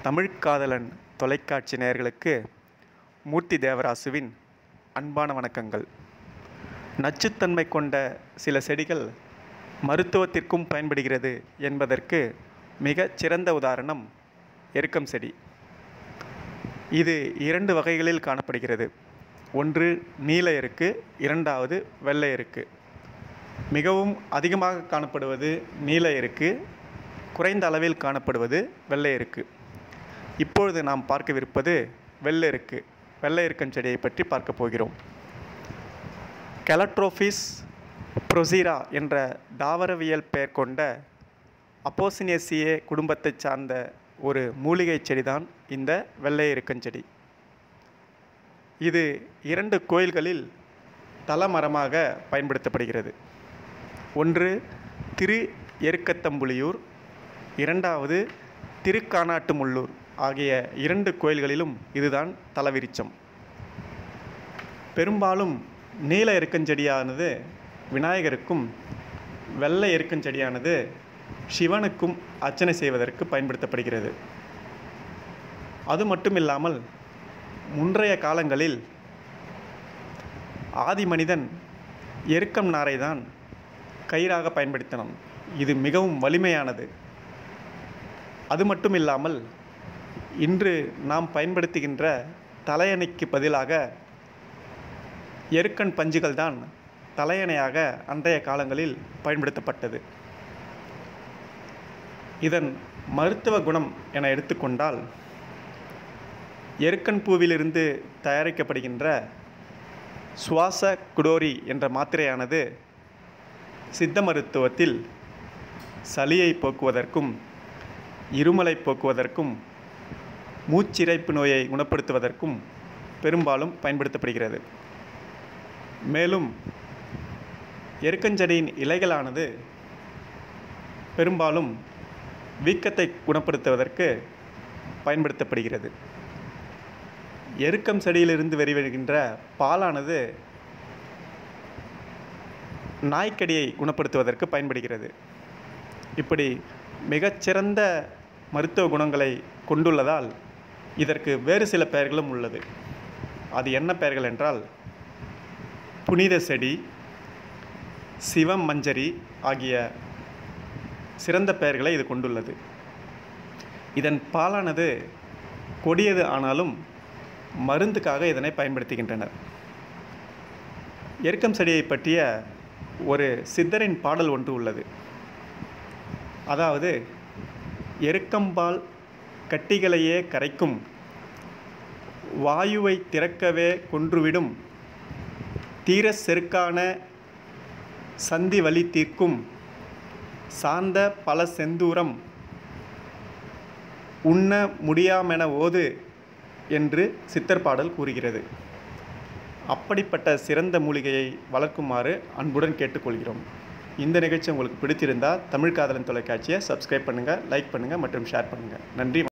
தமிழ்க் காதலன் தொலைக்காட்சி நேயர்களுக்கு மூர்த்தி தேவராசுவின் அன்பான வணக்கங்கள் நச்சுத்தன்மை கொண்ட சில செடிகள் மருத்துவத்திற்கும் பயன்படுகிறது என்பதற்கு மிகச் சிறந்த உதாரணம் எருக்கம் செடி இது இரண்டு வகைகளில் காணப்படுகிறது ஒன்று நீல எருக்கு இரண்டாவது வெள்ளை எருக்கு மிகவும் அதிகமாக காணப்படுவது நீல எருக்கு குறைந்த அளவில் காணப்படுவது வெள்ளை எருக்கு இப்பொழுது நாம் பார்க்கவிருப்பது வெள்ளை எருக்கு வெள்ளை எருக்கன் செடியை பற்றி பார்க்க போகிறோம் கெலட்ரோஃபிஸ் ப்ரொசீரா என்ற தாவரவியல் பெயர் கொண்ட அப்போசினேசியே குடும்பத்தைச் சார்ந்த ஒரு மூலிகை செடிதான் இந்த வெள்ளை எருக்கஞ்செடி இது இரண்டு கோயில்களில் தலமரமாக பயன்படுத்தப்படுகிறது ஒன்று திரு எருக்கத்தம்புலியூர் இரண்டாவது திருக்கானாட்டுமுள்ளூர் ஆகிய இரண்டு கோயில்களிலும் இதுதான் தலவிருச்சம் பெரும்பாலும் நீல எருக்கஞ்செடியானது விநாயகருக்கும் வெள்ளை எருக்கஞ்செடியானது சிவனுக்கும் அர்ச்சனை செய்வதற்கு பயன்படுத்தப்படுகிறது அது மட்டும் இல்லாமல் முன்றைய காலங்களில் ஆதி மனிதன் எருக்கம் நாரை தான் கயிறாக பயன்படுத்தினான் இது மிகவும் வலிமையானது அது மட்டும் இல்லாமல் இன்று நாம் பயன்படுத்துகின்ற தலையணைக்கு பதிலாக எருக்கன் பஞ்சுகள் தான் தலையணையாக அன்றைய காலங்களில் பயன்படுத்தப்பட்டது இதன் மருத்துவ குணம் என எடுத்துக்கொண்டால் எருக்கன் பூவிலிருந்து தயாரிக்கப்படுகின்ற சுவாச குடோரி என்ற மாத்திரையானது சித்த மருத்துவத்தில் சளியை போக்குவதற்கும் இருமலை போக்குவதற்கும் மூச்சிறைப்பு நோயை குணப்படுத்துவதற்கும் பெரும்பாலும் பயன்படுத்தப்படுகிறது மேலும் எருக்கஞ்செடியின் இலைகளானது பெரும்பாலும் வீக்கத்தை குணப்படுத்துவதற்கு பயன்படுத்தப்படுகிறது எருக்கம் செடியிலிருந்து வெளிவருகின்ற பாலானது நாய்க்கடியை குணப்படுத்துவதற்கு பயன்படுகிறது இப்படி மிகச்சிறந்த மருத்துவ குணங்களை கொண்டுள்ளதால் இதற்கு வேறு சில பெயர்களும் உள்ளது அது என்ன பெயர்கள் என்றால் புனித செடி சிவம் மஞ்சரி ஆகிய சிறந்த பெயர்களை இது கொண்டுள்ளது இதன் பாலானது கொடியது ஆனாலும் மருந்துக்காக இதனை பயன்படுத்துகின்றனர் எருக்கம் செடியை பற்றிய ஒரு சித்தரின் பாடல் ஒன்று உள்ளது அதாவது எருக்கம்பால் கட்டிகளையே கரைக்கும் வாயுவை திறக்கவே கொன்றுவிடும் தீர செருக்கான சந்தி வலி தீர்க்கும் சார்ந்த பல செந்தூரம் உண்ண முடியாமென ஓது என்று சித்தர் பாடல் கூறுகிறது அப்படிப்பட்ட சிறந்த மூலிகையை வளர்க்குமாறு அன்புடன் கேட்டுக்கொள்கிறோம் இந்த நிகழ்ச்சி உங்களுக்கு பிடித்திருந்தால் தமிழ் காதலன் தொலைக்காட்சியை சப்ஸ்கிரைப் பண்ணுங்கள் லைக் பண்ணுங்கள் மற்றும் ஷேர் பண்ணுங்கள் நன்றி